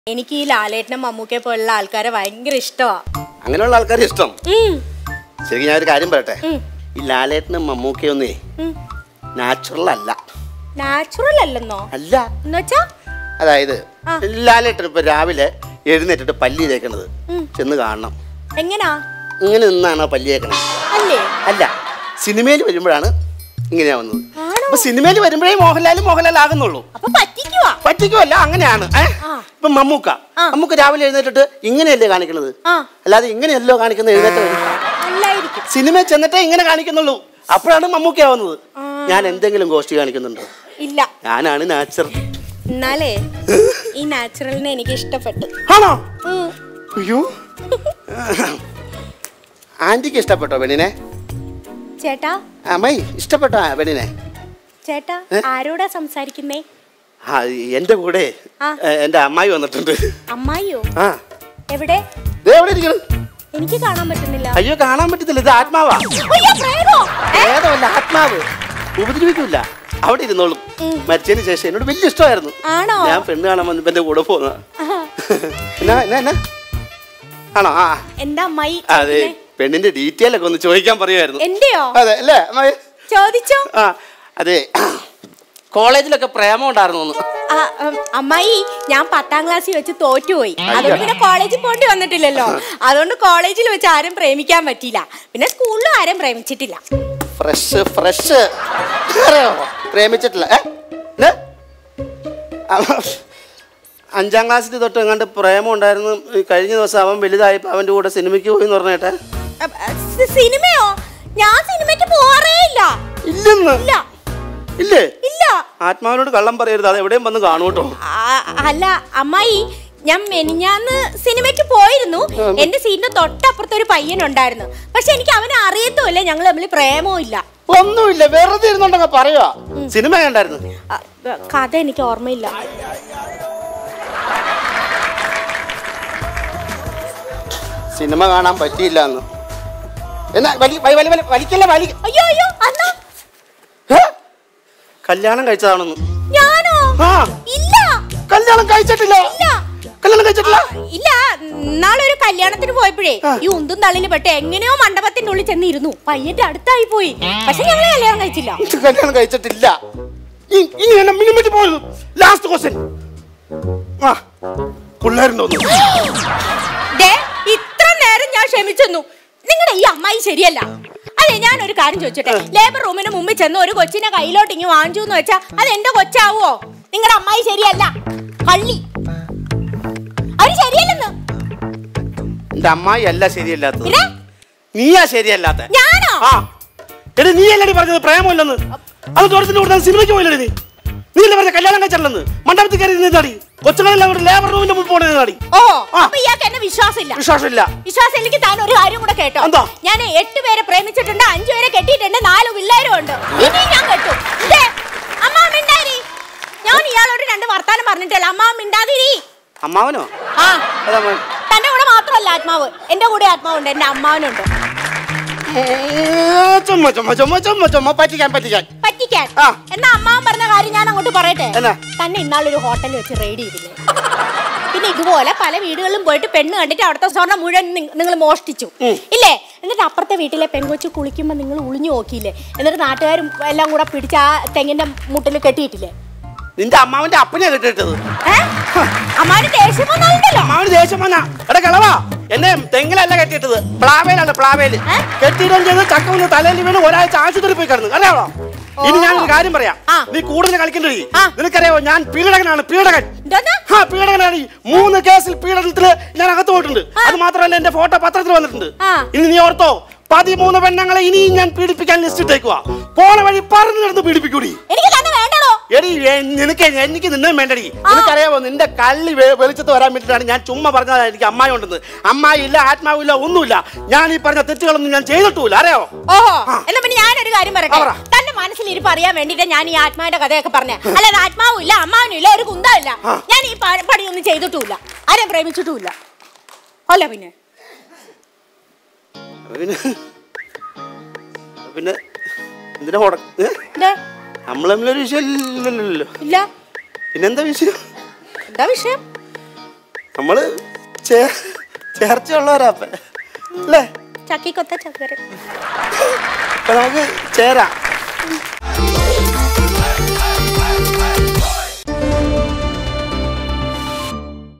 എനിക്ക് ഈ ലാലേട്ടനും മമ്മൂക്കെ പോലുള്ള ആൾക്കാരെ ഭയങ്കര ഇഷ്ടമാ അങ്ങനെയുള്ള ആൾക്കാരെ ഇഷ്ടം ശരിക്കും ഞാൻ ഒരു കാര്യം പറയട്ടെ ഈ ലാലേട്ടനും മമ്മൂക്കയൊന്നേ നാച്ചുറൽ അല്ല നാച്ചുറൽ അല്ലെന്നോ അല്ല എന്നുവെച്ചാ അതായത് ആ. ലാലേട്ടൻ ഇപ്പൊ രാവിലെ എഴുന്നേറ്റിട്ട് പല്ലി തേക്കണത് ചെന്ന് കാണണം എങ്ങനാ ഇങ്ങനെ നിന്നാണോ പല്ലി തേക്കണത് അല്ലേ അല്ല സിനിമയിൽ വരുമ്പോഴാണ് ഇങ്ങനെയാ വന്നത് ആണോ? അപ്പൊ സിനിമയിൽ വരുമ്പോഴേ മോഹൻലാൽ മോഹൻലാൽ ആകുന്നുള്ളൂ അപ്പൊ പറ്റിക്കുവാ പറ്റിക്കുമല്ല അങ്ങനെയാണ് ഏ? ആ. ഇപ്പൊ മമ്മൂക്ക ആ. മമ്മൂക്ക രാവിലെ എഴുന്നേറ്റിട്ട് ഇങ്ങനെയല്ലേ കാണിക്കണത് ആ അല്ലാതെ ഇങ്ങനെയല്ലോ കാണിക്കുന്നത് എഴുന്നേറ്റ് വരും അല്ലായിരിക്കും സിനിമ ചെന്നിട്ടേ ഇങ്ങനെ കാണിക്കുന്നുള്ളൂ അപ്പോഴാണ് മമ്മൂക്ക ആവുന്നത് ഞാൻ എന്തെങ്കിലും ഗോഷ്ടി കാണിക്കുന്നുണ്ടോ ഇല്ല ഞാനാണ് നാച്ചുറൽ എന്നാലേ ഈ നാച്ചുറലിനെ എനിക്ക് ഇഷ്ടപ്പെട്ടു ആണോ ഉം. അയ്യോ ആന്റിക്ക് ഇഷ്ടപ്പെട്ടോ പെണ്ണിനെ ചേട്ടാ അമ്മായി ഇഷ്ടപ്പെട്ടോ ആ പെണ്ണിനെ ചേട്ടാ ആരോടാ സംസാരിക്കുന്നേ ആ എന്റെ കൂടെ ആ. എ, എന്റെ അമ്മായി വന്നിട്ടുണ്ട് അമ്മായിയോ ആ എവിടെ ദേ എവിടെ ഇരിക്കണം എനിക്ക് കാണാൻ പറ്റുന്നില്ല അയ്യോ കാണാൻ പറ്റത്തില്ല ഇത് ആത്മാവാ അയ്യോ, പ്രേതോ? ഏ? ഏതല്ല ആത്മാവ് ഉപദ്രവിക്കൂല അവിടെ ഇരുന്നോളും മരിച്ചതിന് ശേഷം എന്നോട് വലിയ ഇഷ്ടമായിരുന്നു ആണോ ഞാൻ പെണ്ണ് കാണാൻ വന്നപ്പോ എന്റെ കൂടെ പോന്ന ആഹാ. എന്നാ എന്നാ എന്നാ ആണോ ആ എന്താ അമ്മായി അതെ പെണ്ണിന്റെ ഡീറ്റെയിൽ ഒക്കെ ഒന്ന് ചോദിക്കാൻ പറയുമായിരുന്നു എന്റെയോ അതെ അല്ലേ അമ്മായി ചോദിച്ചോ ആ അതെ കോളേജിലൊക്കെ പ്രേമം ഉണ്ടായിരുന്നു ഒന്ന് ആ, ഉം, അമ്മായി ഞാൻ പത്താം ക്ലാസ്സിൽ വെച്ച് തോറ്റുപോയി അതുകൊണ്ട് പിന്നെ കോളേജിൽ പോണ്ടി വന്നിട്ടില്ലല്ലോ അതുകൊണ്ട് കോളേജിൽ വെച്ച് ആരും പ്രേമിക്കാൻ പറ്റിയില്ല പിന്നെ സ്കൂളിലും ആരും പ്രേമിച്ചിട്ടില്ല ഫ്രഷ് ഫ്രഷ് അറിയാമോ പ്രേമിച്ചിട്ടില്ല ഏ ഇത്? അവ- അഞ്ചാം ക്ലാസ്സിൽ തൊട്ട് എങ്ങാണ്ട് പ്രേമം ഉണ്ടായിരുന്നു ഈ കഴിഞ്ഞ ദിവസം അവൻ വലുതായപ്പോ അവന്റെ കൂടെ സിനിമയ്ക്ക് പോയി എന്ന് പറഞ്ഞേട്ടെ അ, അ, സി- സിനിമയോ ഞാൻ സിനിമയ്ക്ക് പോവാറേ ഇല്ല ഇല്ലെന്ന് ഇല്ല ഇല്ലേ ഇല്ല ആത്മാവിനോട് കള്ളം പറയരുത് അത് എവിടെയും വന്ന് കാണൂ കേട്ടോ ആ, അല്ല അമ്മായി ഞാൻ മെനിഞ്ഞാന്ന് സിനിമയ്ക്ക് പോയിരുന്നു എന്റെ സീറ്റിന്റെ തൊട്ടപ്പുറത്ത് ഒരു പയ്യനുണ്ടായിരുന്നു പക്ഷെ എനിക്ക് അവനെ അറിയത്തുമില്ല ഞങ്ങൾ തമ്മിൽ പ്രേമവും ഇല്ല ഒന്നുമില്ല വെറുതെ ഇരുന്നുണ്ടങ്ങ പറയുക സിനിമ കണ്ടായിരുന്നു അ, കഥ എനിക്ക് ഓർമ്മയില്ല സിനിമ കാണാൻ പറ്റിയില്ല എന്ന് എന്നാ വലി വലി വലി വലി വലിക്കല്ല വലി അയ്യോ അയ്യോ അണ്ണാ ഏ? കല്യാണം കഴിച്ചതാണെന്ന് ഞാനോ ആ ഇല്ല കല്യാണം കഴിച്ചിട്ടില്ല ഇല്ല കല്യാണം കഴിച്ചിട്ടില്ല ഇല്ല നാളെ ഒരു കല്യാണത്തിന് പോയപ്പോഴേ ഈ ഉന്തും തള്ളിന് പെട്ട് എങ്ങനെയോ മണ്ഡപത്തിന്റെ ഉള്ളിൽ ചെന്നിരുന്നു പയ്യന്റെ അടുത്തായി പോയി പക്ഷെ ഞങ്ങള് കല്യാണം കഴിച്ചില്ല കല്യാണം കഴിച്ചിട്ടില്ല ഇ- ഇനി എന്നെ മിനിമറ്റ് പോയത് ലാസ്റ്റ് ക്വസ്റ്റ്യൻ ആ പിള്ളേരുണ്ടോ ഒന്ന്? ദേ, ഇത്ര നേരം ഞാൻ ക്ഷമിച്ചെന്നു നിങ്ങളുടെ ഈ അമ്മായി ശരിയല്ല അതെ ഞാൻ ഒരു കാര്യം ചോദിച്ചോട്ടെ ലേബർ റൂമിന് മുമ്പിൽ ചെന്ന് ഒരു കൊച്ചിനെ കയ്യിലോട്ട് ഇങ്ങ് വാങ്ങിച്ചു എന്ന് വെച്ചാ അത് എന്റെ കൊച്ചാവോ നിങ്ങളുടെ അമ്മായി ശരിയല്ല കള്ളി അവര് ശരിയല്ലെന്ന് എന്റെ അമ്മായി അല്ല ശരിയല്ലാത്തത് പിന്നെ നീയാ ശരിയല്ലാത്ത ഞാനോ ആ എടി നീ അല്ലടി പറഞ്ഞത് പ്രേമമില്ലെന്ന് അത് ദൂരത്തിന്റെ കൂടെ സിനിമയ്ക്ക് പോയില്ലേ നീ നീ അല്ലേ പറഞ്ഞ കല്യാണം കഴിച്ചില്ലെന്ന് മണ്ഡപത്തിൽ കയറി നിന്നാടി കൊച്ചുങ്ങളെല്ലാം കൂടെ ലേബർ റൂമിന്റെ മുമ്പ് പോണേ നിന്നാടി ഓ ആ. അപ്പൊ ഇയാൾക്ക് എന്നെ വിശ്വാസമില്ല വിശ്വാസമില്ല വിശ്വാസം എനിക്ക് താൻ ഒരു കാര്യം കൂടെ കേട്ടോ എന്താ? ഞാൻ എട്ട് പേരെ പ്രേമിച്ചിട്ടുണ്ട് അഞ്ചു പേരെ കെട്ടിയിട്ടുണ്ട് നാല് പിള്ളേരും ഉണ്ട് ഇനി ഞാൻ കെട്ടും ദേ, അമ്മ മിണ്ടാരി ഞാൻ ഇയാളോട് രണ്ട് വർത്താനം പറഞ്ഞിട്ടല്ല അമ്മ മിണ്ടാതിരി അമ്മാവനോ ആ അതാ മോൻ. തന്റെ കൂടെ മാത്രമല്ല ആത്മാവ് എന്റെ കൂടെ ആത്മാവുണ്ട് എന്റെ അമ്മാവനുണ്ട് ഏ, ചുമ്മാ ചുമ്മാ ചുമ്മാ ചുമ്മാ ചുമ്മാ പറ്റിക്കാൻ പറ്റിക്കാൻ പറ്റിക്കാൻ ആ. എന്നാ അമ്മാവൻ പറഞ്ഞ കാര്യം ഞാൻ അങ്ങോട്ട് പറയട്ടെ എന്നാ? തന്നെ ഇന്നാളൊരു ഹോട്ടലിൽ വെച്ച് റെയ്ഡ് ചെയ്തില്ലേ പിന്നെ ഇതുപോലെ പല വീടുകളിലും പോയിട്ട് പെണ്ണ് കണ്ടിട്ട് അവിടുത്തെ സ്വർണ്ണം മുഴുവൻ നിങ്ങൾ മോഷ്ടിച്ചു ഇല്ലേ എന്നിട്ട് അപ്പുറത്തെ വീട്ടിലെ പെങ്കൊച്ച് കുളിക്കുമ്പോൾ നിങ്ങൾ ഒളിഞ്ഞു നോക്കിയില്ലേ എന്നിട്ട് നാട്ടുകാരും എല്ലാം കൂടെ പിടിച്ച് ആ തെങ്ങിന്റെ മുട്ടിൽ കെട്ടിയിട്ടില്ലേ നിന്റെ അമ്മാവന്റെ അപ്പനെയാ കെട്ടിട്ടത് ഏ? അമ്മാവന് ദേഷ്യം വന്നാലുണ്ടല്ലോ അമ്മാവന് ദേഷ്യം വന്നാ എടാ കിളവാ എന്നെ തെങ്ങിലല്ല കെട്ടിയിട്ടത് പ്ലാവേലാണ് പ്ലാവേല് ഏ? കെട്ടിയിടും ചെയ്ത് ചക്ക വന്ന് തലയിൽ വീണ് ഒരാഴ്ച ആശുപത്രി പോയി കിടന്നു അറിയാമോ ഇനി ഞാനൊരു കാര്യം പറയാം ആ. നീ കൂടുതൽ കളിക്കണ്ടേ ആ. നിനക്കറിയാമോ ഞാൻ പീഡകനാണ് പീഡകൻ എന്തോന്ന് ആ പീഡകനാണ് ഈ മൂന്ന് കേസിൽ പീഡനത്തില് ഞാൻ അകത്ത് പോയിട്ടുണ്ട് അത് മാത്രമല്ല എന്റെ ഫോട്ടോ പത്രത്തിൽ വന്നിട്ടുണ്ട് ആ. ഇനി നീ ഓർത്തോ പതിമൂന്ന് പെണ്ണുങ്ങളെ ഇനിയും ഞാൻ പീഡിപ്പിക്കാൻ ലിസ്റ്റ് ഇട്ടേക്കുവാ പോണ വഴി പറഞ്ഞു നടന്ന് പീഡിപ്പിക്കൂടി എനിക്ക് തന്നെ വേണ്ടടോ എടി എ- നിനക്ക് എനിക്ക് നിന്നെ വേണ്ടടി നിനക്കറിയാമോ നിന്റെ കള്ളി വെ- വെളിച്ചത്ത് വരാൻ വേണ്ടിയിട്ടാണ് ഞാൻ ചുമ്മാ പറഞ്ഞത് എനിക്ക് അമ്മായി ഉണ്ടെന്ന് അമ്മായി ഇല്ല ആത്മാവില്ല ഒന്നുമില്ല ഞാൻ ഈ പറഞ്ഞ തെറ്റുകളൊന്നും ഞാൻ ചെയ്തിട്ടില്ല അറിയാമോ ഓഹോ എന്നാ പിന്നെ ഞാനൊരു കാര്യം പറയട്ടെ ആ, പറ. തന്റെ മനസ്സിൽ ഇരിപ്പ് അറിയാൻ വേണ്ടിട്ട് ഞാൻ ഈ ആത്മാവിന്റെ കഥയൊക്കെ പറഞ്ഞ അല്ലാതെ ആത്മാവും ഇല്ല അമ്മാവനും ഇല്ല ഒരു കുന്തമില്ല ഞാൻ ഈ പ- പണിയൊന്നും ചെയ്തിട്ടുമില്ല ആരെയും പ്രേമിച്ചിട്ടുമില്ല അല്ല പിന്നെ പിന്നെ പിന്നെ എന്തിനാ ഉട ഏ? എന്തേ? നമ്മൾ തമ്മിലൊരു വിഷയം ഇല്ലല്ലോ ഇല്ല പിന്നെന്താ വിഷയം എന്താ വിഷയം നമ്മള് ചേ- ചേർച്ചയുള്ളവരാ അപ്പ അല്ലേ ചക്കിക്കൊത്ത ചക്കര അപ്പൊ നമുക്ക് ചേരാം